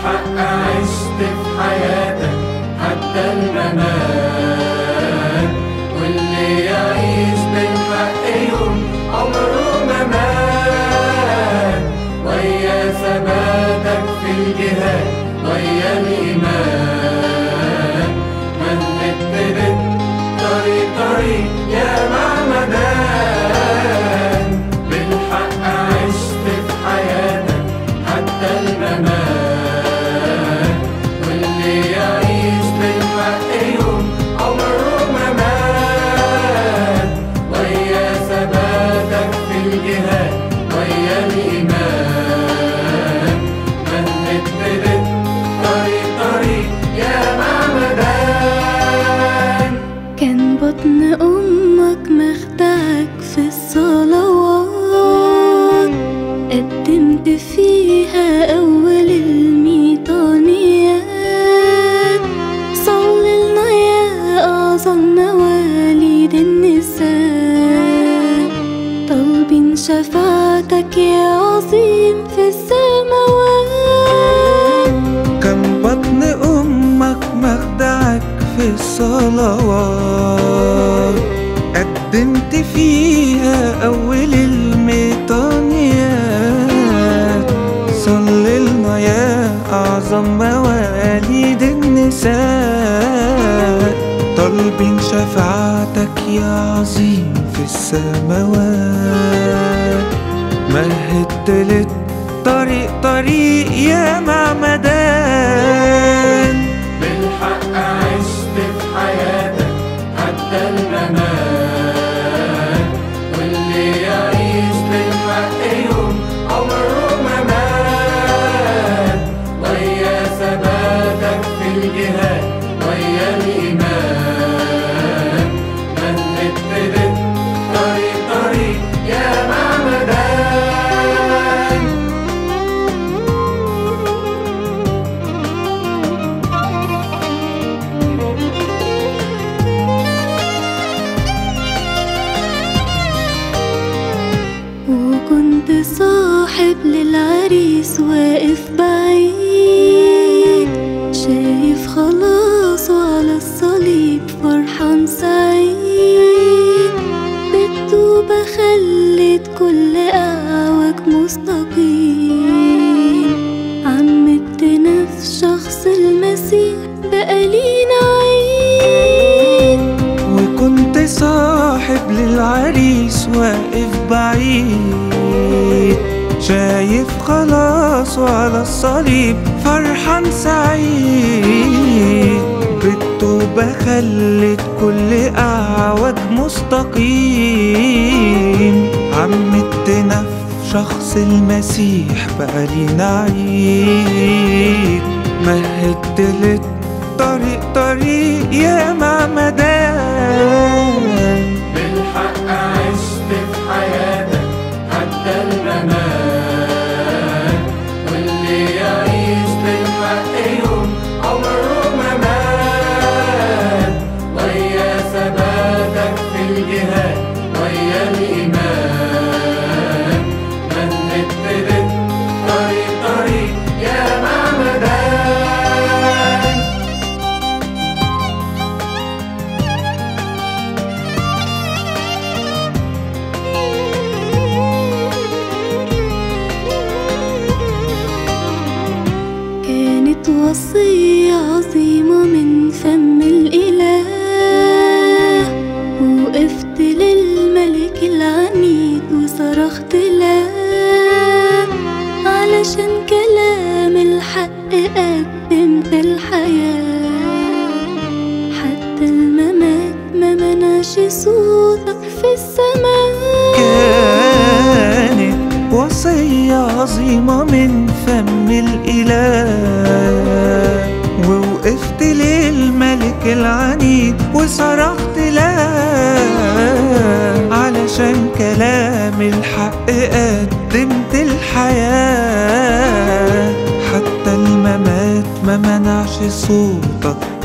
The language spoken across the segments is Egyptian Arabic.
بالحق عشت في حياتك حتى الممات واللي يعيش بالحق يوم عمره ما مات ويا ثباتك في الجهاد ويا الإيمان مهدت لك طريق طريق يا معمدان بالحق عشت في حياتك حتى الممات واللي يعيش بالحق يوم عمره ما مات ويا ثباتك في الجهاد ويا الإيمان مهدت لك طريق طريق يا معمدان كان بطن أمك مخدعك في الصلوات قدمت فيها أول الميطانيات صلي لنا يا أعظم مواليد النساء طالبين شفاعتك يا عظيم في السماوات كان بطن أمك مخدعك في الصلوات قدمت فيها أول الميطانيات صلي لنا يا أعظم مواليد النساء طالبين شفاعتك يا عظيم في السماوات مهدت للطريق طريق يا معمدان بالحق عشت في حياتك حتى الممات واللي يعيش بالحق يوم عمره ما مات ويا ثباتك في الجهاد ويا الإيمان مهدت لك طريق طريق يا معمدان وكنت صاحب للعريس واقف بعيد شايف خلاصه على الصليب فرحان سعيد بالتوبة خلت كل أعوج مستقيم عمدت نفس شخص المسيح بقى لينا عيد وكنت صاحب للعريس واقف بعيد شايف خلاص على الصليب فرحان سعيد بالتوبة خلت كل أعوج مستقيم عمدت نفس شخص المسيح بقى لينا عيد مهدت للطريق طريق يا معمدان بالحق عشت في حياتك حتى الممات واللي يعيش بالحق يوم عمره ما مات ويا ثباتك في الجهاد ويا الإيمان مهدت لك طريق طريق يا معمدان كانت وصية عظيمة من فم الإله وقفت للملك العنيد وصرخت له علشان كلام الحق قدمت الحياة حتى الممات ما منعش صوتك في السماء كانت وصية عظيمة من فم الإله ووقفت للملك العنيد وصرخت له علشان كلام الحق قدمت الحياة حتى الممات ما منعش صوتك في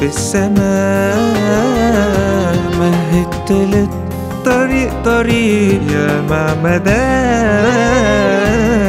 السماء مهدت للطريق طريق يا معمدان